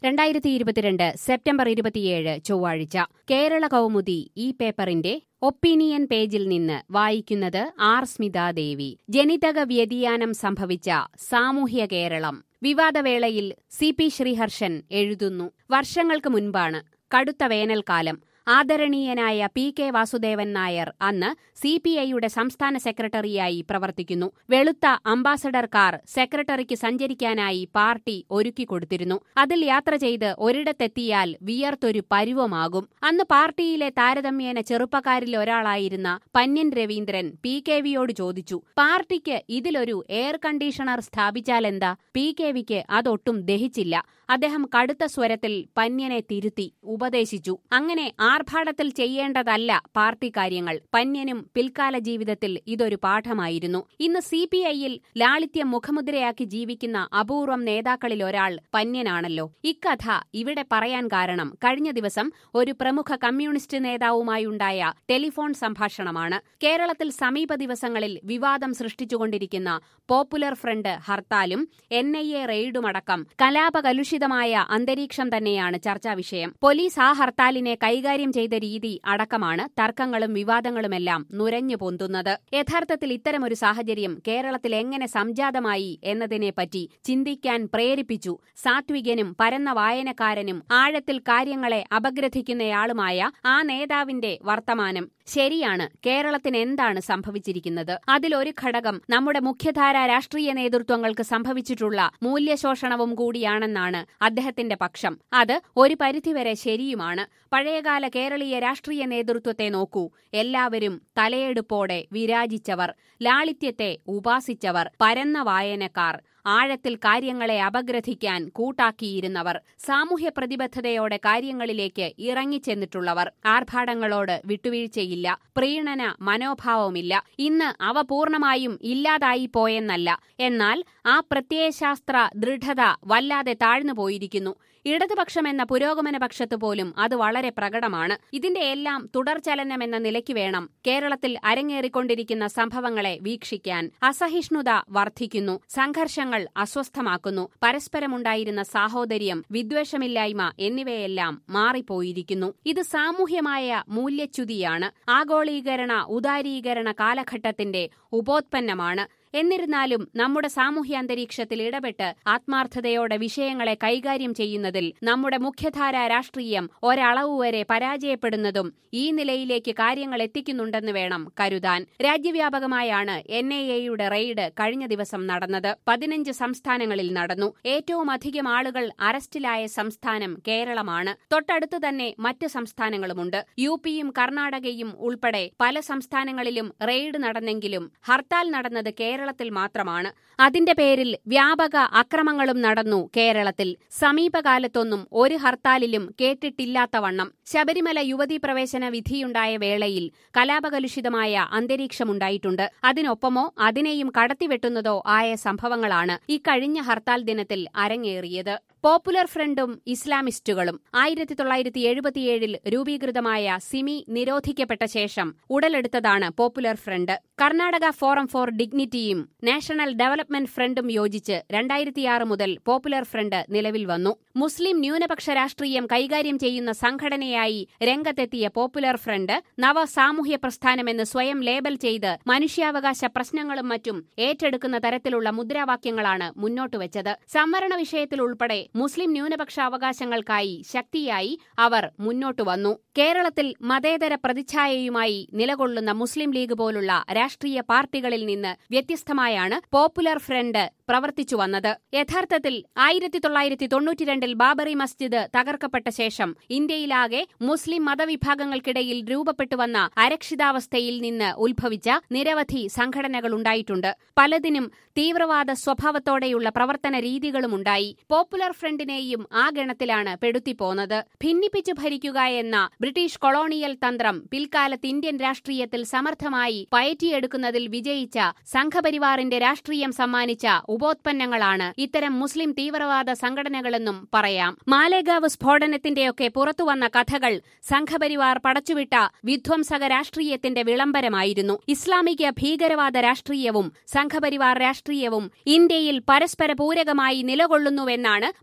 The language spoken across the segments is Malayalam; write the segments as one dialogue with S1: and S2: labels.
S1: രണ്ടായിരത്തി ഇരുപത്തിരണ്ട് സെപ്റ്റംബർ ഇരുപത്തിയേഴ് ചൊവ്വാഴ്ച കേരള കൗമുദി ഈ പേപ്പറിന്റെ ഒപ്പീനിയൻ പേജിൽ നിന്ന് വായിക്കുന്നത് ആർ സ്മിതാദേവി ജനിതക വ്യതിയാനം സംഭവിച്ച സാമൂഹ്യ കേരളം വിവാദവേളയിൽ സി പി ശ്രീഹർഷൻ എഴുതുന്നു വർഷങ്ങൾക്ക് മുൻപാണ് കടുത്ത വേനൽക്കാലം ആദരണീയനായ പി കെ വാസുദേവൻ നായർ അന്ന് സി പി ഐയുടെ സംസ്ഥാന സെക്രട്ടറിയായി പ്രവർത്തിക്കുന്നു വെളുത്ത അംബാസഡർ കാർ സെക്രട്ടറിക്ക് സഞ്ചരിക്കാനായി പാർട്ടി ഒരുക്കിക്കൊടുത്തിരുന്നു അതിൽ യാത്ര ചെയ്ത് ഒരിടത്തെത്തിയാൽ വിയർത്തൊരു പരുവമാകും അന്ന് പാർട്ടിയിലെ താരതമ്യേന ചെറുപ്പക്കാരിൽ ഒരാളായിരുന്ന പന്യൻ രവീന്ദ്രൻ പി കെ വിയോട് ചോദിച്ചു പാർട്ടിക്ക് ഇതിലൊരു എയർ കണ്ടീഷണർ സ്ഥാപിച്ചാലെന്താ പി കെ വിക്ക് അതൊട്ടും ദഹിച്ചില്ല അദ്ദേഹം കടുത്ത സ്വരത്തിൽ പന്യനെ തിരുത്തി ഉപദേശിച്ചു അങ്ങനെ ആർഭാടത്തിൽ ചെയ്യേണ്ടതല്ല പാർട്ടി കാര്യങ്ങൾ പന്യനും പിൽക്കാല ജീവിതത്തിൽ ഇതൊരു പാഠമായിരുന്നു ഇന്ന് സി പി ഐയിൽ ലാളിത്യം മുഖമുദ്രയാക്കി ജീവിക്കുന്ന അപൂർവം നേതാക്കളിൽ ഒരാൾ പന്യനാണല്ലോ ഇക്കഥ ഇവിടെ പറയാൻ കാരണം കഴിഞ്ഞ ദിവസം ഒരു പ്രമുഖ കമ്മ്യൂണിസ്റ്റ് നേതാവുമായുണ്ടായ ടെലിഫോൺ സംഭാഷണമാണ് കേരളത്തിൽ സമീപ ദിവസങ്ങളിൽ വിവാദം സൃഷ്ടിച്ചുകൊണ്ടിരിക്കുന്ന പോപ്പുലർ ഫ്രണ്ട് ഹർത്താലും എൻ ഐ എ റെയ്ഡുമടക്കം കലാപകലുഷിതമായ അന്തരീക്ഷം തന്നെയാണ് ചർച്ചാ വിഷയം പോലീസ് ആ ഹർത്താലിനെ കൈകാര്യം ചെയ്ത രീതി അടക്കമാണ് തർക്കങ്ങളും വിവാദങ്ങളുമെല്ലാം നുരഞ്ഞു പൊന്തുന്നത് യഥാർത്ഥത്തിൽ ഇത്തരമൊരു സാഹചര്യം കേരളത്തിൽ എങ്ങനെ സംജാതമായി എന്നതിനെപ്പറ്റി ചിന്തിക്കാൻ പ്രേരിപ്പിച്ചു സാത്വികനും പരന്ന വായനക്കാരനും ആഴത്തിൽ കാര്യങ്ങളെ അപഗ്രഥിക്കുന്നയാളുമായ ആ നേതാവിന്റെ വർത്തമാനം ശരിയാണ് കേരളത്തിന് എന്താണ് സംഭവിച്ചിരിക്കുന്നത് അതിലൊരു ഘടകം നമ്മുടെ മുഖ്യധാര രാഷ്ട്രീയ നേതൃത്വങ്ങൾക്ക് സംഭവിച്ചിട്ടുള്ള മൂല്യശോഷണവും കൂടിയാണെന്നാണ് അദ്ദേഹത്തിന്റെ പക്ഷം അത് ഒരു പരിധിവരെ ശരിയുമാണ് പഴയകാല കേരളീയ രാഷ്ട്രീയ നേതൃത്വത്തെ നോക്കൂ എല്ലാവരും തലയെടുപ്പോടെ വിരാജിച്ചവർ ലാളിത്യത്തെ ഉപാസിച്ചവർ പരന്ന വായനക്കാർ ആഴത്തിൽ കാര്യങ്ങളെ അപഗ്രഥിക്കാൻ കൂട്ടാക്കിയിരുന്നവർ സാമൂഹ്യ പ്രതിബദ്ധതയോടെ കാര്യങ്ങളിലേക്ക് ഇറങ്ങിച്ചെന്നിട്ടുള്ളവർ ആർഭാടങ്ങളോട് വിട്ടുവീഴ്ചയില്ല പ്രീണന മനോഭാവമില്ല ഇന്ന് അവ പൂർണ്ണമായും ഇല്ലാതായി പോയെന്നല്ല എന്നാൽ ആ പ്രത്യയശാസ്ത്ര ദൃഢത വല്ലാതെ താഴ്ന്നുപോയിരിക്കുന്നു ഇടതുപക്ഷം എന്ന പുരോഗമന പക്ഷത്ത് പോലും അത് വളരെ പ്രകടമാണ് ഇതിന്റെ എല്ലാം തുടർചലനമെന്ന നിലയ്ക്ക് വേണം കേരളത്തിൽ അരങ്ങേറിക്കൊണ്ടിരിക്കുന്ന സംഭവങ്ങളെ വീക്ഷിക്കാൻ അസഹിഷ്ണുത വർദ്ധിക്കുന്നു സംഘർഷങ്ങൾ അസ്വസ്ഥമാക്കുന്നു പരസ്പരമുണ്ടായിരുന്ന സാഹോദര്യം വിദ്വേഷമില്ലായ്മ എന്നിവയെല്ലാം മാറിപ്പോയിരിക്കുന്നു ഇത് സാമൂഹ്യമായ മൂല്യച്യുതിയാണ് ആഗോളീകരണ ഉദാരീകരണ കാലഘട്ടത്തിന്റെ ഉപോത്പന്നമാണ് എന്നിരുന്നാലും നമ്മുടെ സാമൂഹ്യ അന്തരീക്ഷത്തിൽ ഇടപെട്ട് ആത്മാർത്ഥതയോടെ വിഷയങ്ങളെ കൈകാര്യം ചെയ്യുന്നതിൽ നമ്മുടെ മുഖ്യധാര രാഷ്ട്രീയം ഒരളവുവരെ പരാജയപ്പെടുന്നതും ഈ നിലയിലേക്ക് കാര്യങ്ങൾ എത്തിക്കുന്നുണ്ടെന്ന് വേണം കരുതാൻ രാജ്യവ്യാപകമായാണ് എൻ ഐ എയുടെ റെയ്ഡ് കഴിഞ്ഞ ദിവസം നടന്നത് പതിനഞ്ച് സംസ്ഥാനങ്ങളിൽ നടന്നു ഏറ്റവും അധികം ആളുകൾ അറസ്റ്റിലായ സംസ്ഥാനം കേരളമാണ് തൊട്ടടുത്ത് തന്നെ മറ്റ് സംസ്ഥാനങ്ങളുമുണ്ട് യു പിയും കർണാടകയും ഉൾപ്പെടെ പല സംസ്ഥാനങ്ങളിലും റെയ്ഡ് നടന്നെങ്കിലും ഹർത്താൽ നടന്നത് കേരളത്തിൽ മാത്രമാണ് അതിന്റെ പേരിൽ വ്യാപക അക്രമങ്ങളും നടന്നു കേരളത്തിൽ സമീപകാലത്തൊന്നും ഒരു ഹർത്താലിലും കേട്ടിട്ടില്ലാത്തവണ്ണം ശബരിമല യുവതീ പ്രവേശന വിധിയുണ്ടായ വേളയിൽ കലാപകലുഷിതമായ അന്തരീക്ഷമുണ്ടായിട്ടുണ്ട് അതിനൊപ്പമോ അതിനെയും കടത്തിവെട്ടുന്നതോ ആയ സംഭവങ്ങളാണ് ഇക്കഴിഞ്ഞ ഹർത്താൽ ദിനത്തിൽ അരങ്ങേറിയത് പോപ്പുലർ ഫ്രണ്ടും ഇസ്ലാമിസ്റ്റുകളും ആയിരത്തി തൊള്ളായിരത്തി എഴുപത്തിയേഴിൽ രൂപീകൃതമായ സിമി നിരോധിക്കപ്പെട്ട ശേഷം ഉടലെടുത്തതാണ് popular front Karnataka forum for ഡിഗ്നിറ്റിയും നാഷണൽ ഡെവലപ്മെന്റ് ഫ്രണ്ടും യോജിച്ച് രണ്ടായിരത്തിയാറ് മുതൽ പോപ്പുലർ ഫ്രണ്ട് നിലവിൽ വന്നു മുസ്ലിം ന്യൂനപക്ഷ രാഷ്ട്രീയം കൈകാര്യം ചെയ്യുന്ന സംഘടനയായി രംഗത്തെത്തിയ പോപ്പുലർ ഫ്രണ്ട് നവ സാമൂഹ്യ പ്രസ്ഥാനമെന്ന് സ്വയം ലേബൽ ചെയ്ത് മനുഷ്യാവകാശ പ്രശ്നങ്ങളും മറ്റും ഏറ്റെടുക്കുന്ന തരത്തിലുള്ള മുദ്രാവാക്യങ്ങളാണ് മുന്നോട്ടുവച്ചത് സംവരണ വിഷയത്തിൽ ഉൾപ്പെടെ മുസ്ലിം ന്യൂനപക്ഷ അവകാശങ്ങൾക്കായി ശക്തിയായി അവർ മുന്നോട്ടു വന്നു കേരളത്തിൽ മതേതര പ്രതിച്ഛായയുമായി നിലകൊള്ളുന്ന മുസ്ലിം ലീഗ് പോലുള്ള രാഷ്ട്രീയ പാർട്ടികളിൽ നിന്ന് വ്യത്യസ്തമായാണ് പോപ്പുലർ ഫ്രണ്ട് പ്രവർത്തിച്ചു വന്നത് യഥാർത്ഥത്തിൽ ആയിരത്തി തൊള്ളായിരത്തി തൊണ്ണൂറ്റിരണ്ടിൽ ബാബറി മസ്ജിദ് തകർക്കപ്പെട്ട ശേഷം ഇന്ത്യയിലാകെ മുസ്ലിം മതവിഭാഗങ്ങൾക്കിടയിൽ രൂപപ്പെട്ടു വന്ന അരക്ഷിതാവസ്ഥയിൽ നിന്ന് ഉത്ഭവിച്ച നിരവധി സംഘടനകൾ ഉണ്ടായിട്ടുണ്ട് പലതിനും തീവ്രവാദ സ്വഭാവത്തോടെയുള്ള പ്രവർത്തന രീതികളുമുണ്ടായി പോപ്പുലർ ഫ്രണ്ടിനെയും ആ ഗണത്തിലാണ് പെടുത്തിപ്പോന്നത് ഭിന്നിപ്പിച്ചു ഭരിക്കുക എന്ന ബ്രിട്ടീഷ് കൊളോണിയൽ തന്ത്രം പിൽക്കാലത്ത് ഇന്ത്യൻ രാഷ്ട്രീയത്തിൽ സമർത്ഥമായി പയറ്റിയെടുക്കുന്നതിൽ വിജയിച്ച സംഘപരിവാറിന്റെ രാഷ്ട്രീയം സമ്മാനിച്ച ഉപോത്പന്നങ്ങളാണ് ഇത്തരം മുസ്ലിം തീവ്രവാദ സംഘടനകളെന്നും പറയാം മാലേഗാവ് സ്ഫോടനത്തിന്റെയൊക്കെ പുറത്തുവന്ന കഥകൾ സംഘപരിവാർ പടച്ചുവിട്ട വിധ്വംസക രാഷ്ട്രീയത്തിന്റെ വിളംബരമായിരുന്നു ഇസ്ലാമിക ഭീകരവാദ രാഷ്ട്രീയവും സംഘപരിവാർ രാഷ്ട്രീയവും ഇന്ത്യയിൽ പരസ്പര പൂരകമായി നിലകൊള്ളുന്നുവെന്നാണ്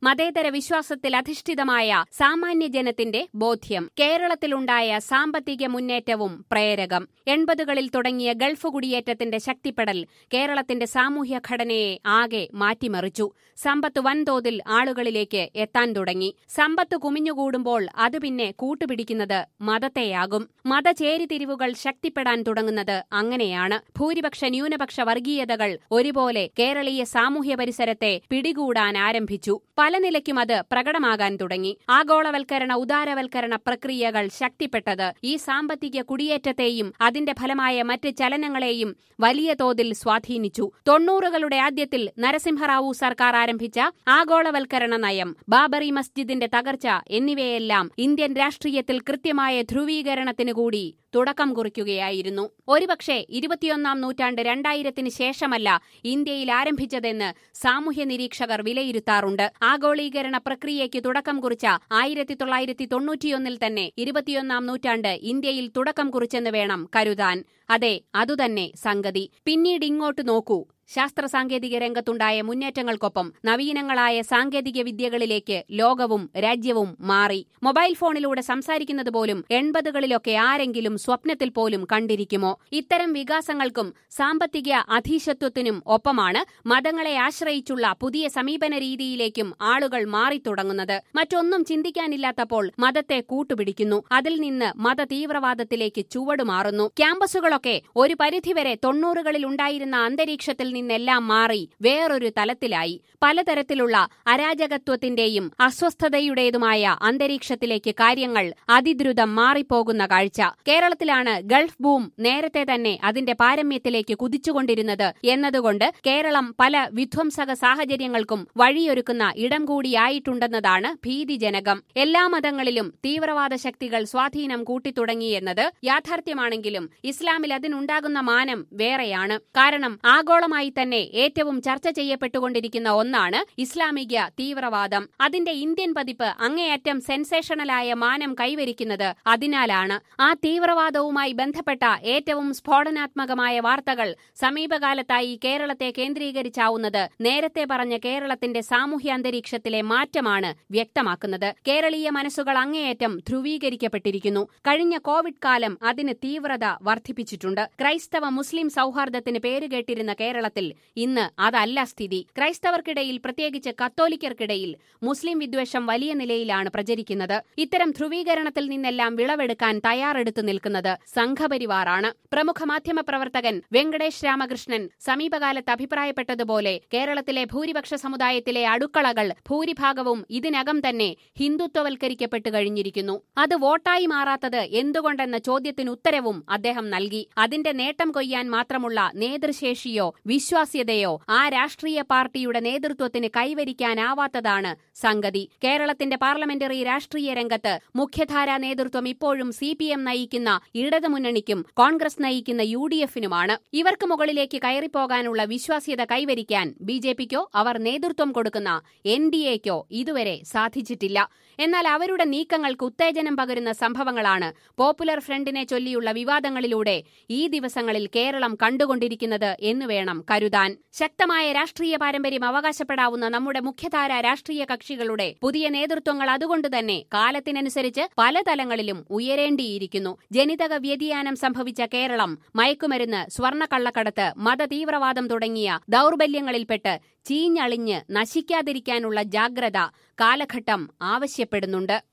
S1: മതേതര വിശ്വാസത്തിൽ അധിഷ്ഠിതമായ സാമാന്യ ജനത്തിന്റെ ബോധ്യം കേരളത്തിലുണ്ടായ സാമ്പത്തിക മുന്നേറ്റവും പ്രേരകം എൺപതുകളിൽ തുടങ്ങിയ ഗൾഫ് കുടിയേറ്റത്തിന്റെ ശക്തിപ്പെടൽ കേരളത്തിന്റെ സാമൂഹ്യ ഘടനയെ ആകെ മാറ്റിമറിച്ചു സമ്പത്ത് വൻതോതിൽ ആളുകളിലേക്ക് എത്താൻ തുടങ്ങി സമ്പത്ത് കുമിഞ്ഞുകൂടുമ്പോൾ അത് പിന്നെ കൂട്ടുപിടിക്കുന്നത് മതത്തെയാകും മതചേരിതിരിവുകൾ ശക്തിപ്പെടാൻ തുടങ്ങുന്നത് അങ്ങനെയാണ് ഭൂരിപക്ഷ ന്യൂനപക്ഷ വർഗീയതകൾ ഒരുപോലെ കേരളീയ സാമൂഹ്യ പരിസരത്തെ പിടികൂടാൻ ആരംഭിച്ചു പല നിലയ്ക്കും അത് പ്രകടമാകാൻ തുടങ്ങി ആഗോളവൽക്കരണ ഉദാരവൽക്കരണ പ്രക്രിയകൾ ശക്തിപ്പെട്ടത് ഈ സാമ്പത്തിക കുടിയേറ്റത്തെയും അതിന്റെ ഫലമായ മറ്റ് ചലനങ്ങളെയും വലിയ തോതിൽ സ്വാധീനിച്ചു തൊണ്ണൂറുകളുടെ ആദ്യത്തിൽ നരസിംഹറാവു സർക്കാർ ആരംഭിച്ച ആഗോളവൽക്കരണ നയം ബാബറി മസ്ജിദിന്റെ തകർച്ച എന്നിവയെല്ലാം ഇന്ത്യൻ രാഷ്ട്രീയത്തിൽ കൃത്യമായ ധ്രുവീകരണത്തിനു കൂടി തുടക്കം കുറിക്കുകയായിരുന്നു ഒരുപക്ഷെ ഇരുപത്തിയൊന്നാം നൂറ്റാണ്ട് രണ്ടായിരത്തിന് ശേഷമല്ല ഇന്ത്യയിൽ ആരംഭിച്ചതെന്ന് സാമൂഹ്യ നിരീക്ഷകർ വിലയിരുത്താറുണ്ട് ആഗോളീകരണ പ്രക്രിയയ്ക്ക് തുടക്കം കുറിച്ച ആയിരത്തി തൊള്ളായിരത്തി തൊണ്ണൂറ്റിയൊന്നിൽ തന്നെ ഇരുപത്തിയൊന്നാം നൂറ്റാണ്ട് ഇന്ത്യയിൽ തുടക്കം കുറിച്ചെന്ന് വേണം കരുതാൻ അതെ അതുതന്നെ സംഗതി പിന്നീട് ഇങ്ങോട്ട് നോക്കൂ ശാസ്ത്ര സാങ്കേതിക രംഗത്തുണ്ടായ മുന്നേറ്റങ്ങൾക്കൊപ്പം നവീനങ്ങളായ സാങ്കേതിക വിദ്യകളിലേക്ക് ലോകവും രാജ്യവും മാറി മൊബൈൽ ഫോണിലൂടെ സംസാരിക്കുന്നത് പോലും എൺപതുകളിലൊക്കെ ആരെങ്കിലും സ്വപ്നത്തിൽ പോലും കണ്ടിരിക്കുമോ ഇത്തരം വികാസങ്ങൾക്കും സാമ്പത്തിക അധീശത്വത്തിനും ഒപ്പമാണ് മതങ്ങളെ ആശ്രയിച്ചുള്ള പുതിയ സമീപന രീതിയിലേക്കും ആളുകൾ മാറിത്തുടങ്ങുന്നത് മറ്റൊന്നും ചിന്തിക്കാനില്ലാത്തപ്പോൾ മതത്തെ കൂട്ടുപിടിക്കുന്നു അതിൽ നിന്ന് മത തീവ്രവാദത്തിലേക്ക് ചുവടുമാറുന്നു ക്യാമ്പസുകളൊക്കെ ഒരു പരിധിവരെ തൊണ്ണൂറുകളിൽ ഉണ്ടായിരുന്ന അന്തരീക്ഷത്തിൽ നിന്നെല്ലാം മാറി വേറൊരു തലത്തിലായി പലതരത്തിലുള്ള അരാജകത്വത്തിന്റെയും അസ്വസ്ഥതയുടേതുമായ അന്തരീക്ഷത്തിലേക്ക് കാര്യങ്ങൾ അതിദ്രുതം മാറിപ്പോകുന്ന കാഴ്ച കേരളത്തിലാണ് ഗൾഫ് ബൂം നേരത്തെ തന്നെ അതിന്റെ പാരമ്യത്തിലേക്ക് കുതിച്ചുകൊണ്ടിരുന്നത് എന്നതുകൊണ്ട് കേരളം പല വിധ്വംസക സാഹചര്യങ്ങൾക്കും വഴിയൊരുക്കുന്ന ഇടം കൂടിയായിട്ടുണ്ടെന്നതാണ് ഭീതിജനകം എല്ലാ മതങ്ങളിലും തീവ്രവാദ ശക്തികൾ സ്വാധീനം കൂട്ടിത്തുടങ്ങിയെന്നത് യാഥാർത്ഥ്യമാണെങ്കിലും ഇസ്ലാമിൽ അതിനുണ്ടാകുന്ന മാനം വേറെയാണ് കാരണം ആഗോളമായി തന്നെ ഏറ്റവും ചർച്ച ചെയ്യപ്പെട്ടുകൊണ്ടിരിക്കുന്ന ഒന്നാണ് ഇസ്ലാമിക തീവ്രവാദം അതിന്റെ ഇന്ത്യൻ പതിപ്പ് അങ്ങേയറ്റം സെൻസേഷണലായ മാനം കൈവരിക്കുന്നത് അതിനാലാണ് ആ തീവ്രവാദവുമായി ബന്ധപ്പെട്ട ഏറ്റവും സ്ഫോടനാത്മകമായ വാർത്തകൾ സമീപകാലത്തായി കേരളത്തെ കേന്ദ്രീകരിച്ചാവുന്നത് നേരത്തെ പറഞ്ഞ കേരളത്തിന്റെ സാമൂഹ്യ അന്തരീക്ഷത്തിലെ മാറ്റമാണ് വ്യക്തമാക്കുന്നത് കേരളീയ മനസ്സുകൾ അങ്ങേയറ്റം ധ്രുവീകരിക്കപ്പെട്ടിരിക്കുന്നു കഴിഞ്ഞ കോവിഡ് കാലം അതിന് തീവ്രത വർദ്ധിപ്പിച്ചിട്ടുണ്ട് ക്രൈസ്തവ മുസ്ലിം സൗഹാർദ്ദത്തിന് പേരുകേട്ടിരുന്ന കേരളത്തിൽ ഇന്ന് അതല്ല സ്ഥിതി ക്രൈസ്തവർക്കിടയിൽ പ്രത്യേകിച്ച് കത്തോലിക്കർക്കിടയിൽ മുസ്ലിം വിദ്വേഷം വലിയ നിലയിലാണ് പ്രചരിക്കുന്നത് ഇത്തരം ധ്രുവീകരണത്തിൽ നിന്നെല്ലാം വിളവെടുക്കാൻ തയ്യാറെടുത്തു നിൽക്കുന്നത് സംഘപരിവാറാണ് പ്രമുഖ മാധ്യമ പ്രവർത്തകൻ വെങ്കടേഷ് രാമകൃഷ്ണൻ സമീപകാലത്ത് അഭിപ്രായപ്പെട്ടതുപോലെ കേരളത്തിലെ ഭൂരിപക്ഷ സമുദായത്തിലെ അടുക്കളകൾ ഭൂരിഭാഗവും ഇതിനകം തന്നെ ഹിന്ദുത്വവൽക്കരിക്കപ്പെട്ടു കഴിഞ്ഞിരിക്കുന്നു അത് വോട്ടായി മാറാത്തത് എന്തുകൊണ്ടെന്ന ചോദ്യത്തിന് ഉത്തരവും അദ്ദേഹം നൽകി അതിന്റെ നേട്ടം കൊയ്യാൻ മാത്രമുള്ള നേതൃശേഷിയോ വിശ്വാസ്യതയോ ആ രാഷ്ട്രീയ പാർട്ടിയുടെ നേതൃത്വത്തിന് കൈവരിക്കാനാവാത്തതാണ് സംഗതി കേരളത്തിന്റെ പാർലമെന്ററി രാഷ്ട്രീയ രംഗത്ത് മുഖ്യധാരാ നേതൃത്വം ഇപ്പോഴും സി പി എം നയിക്കുന്ന ഇടതുമുന്നണിക്കും കോൺഗ്രസ് നയിക്കുന്ന യു ഡി എഫിനുമാണ് ഇവർക്ക് മുകളിലേക്ക് കയറിപ്പോകാനുള്ള വിശ്വാസ്യത കൈവരിക്കാൻ ബി ജെ പിക്കോ അവർ നേതൃത്വം കൊടുക്കുന്ന എൻ ഡി എക്കോ ഇതുവരെ സാധിച്ചിട്ടില്ല എന്നാൽ അവരുടെ നീക്കങ്ങൾക്ക് ഉത്തേജനം പകരുന്ന സംഭവങ്ങളാണ് പോപ്പുലർ ഫ്രണ്ടിനെ ചൊല്ലിയുള്ള വിവാദങ്ങളിലൂടെ ഈ ദിവസങ്ങളിൽ കേരളം കണ്ടുകൊണ്ടിരിക്കുന്നത് എന്ന് വേണം കരുതാൻ ശക്തമായ രാഷ്ട്രീയ പാരമ്പര്യം അവകാശപ്പെടാവുന്ന നമ്മുടെ മുഖ്യധാര രാഷ്ട്രീയ കക്ഷികളുടെ പുതിയ നേതൃത്വങ്ങൾ അതുകൊണ്ടുതന്നെ കാലത്തിനനുസരിച്ച് പല തലങ്ങളിലും ഉയരേണ്ടിയിരിക്കുന്നു ജനിതക വ്യതിയാനം സംഭവിച്ച കേരളം മയക്കുമരുന്ന് സ്വർണ്ണക്കള്ളക്കടത്ത് മതതീവ്രവാദം തുടങ്ങിയ ദൗർബല്യങ്ങളിൽപ്പെട്ട് ചീഞ്ഞളിഞ്ഞ് നശിക്കാതിരിക്കാനുള്ള ജാഗ്രത കാലഘട്ടം ആവശ്യപ്പെടുന്നുണ്ട്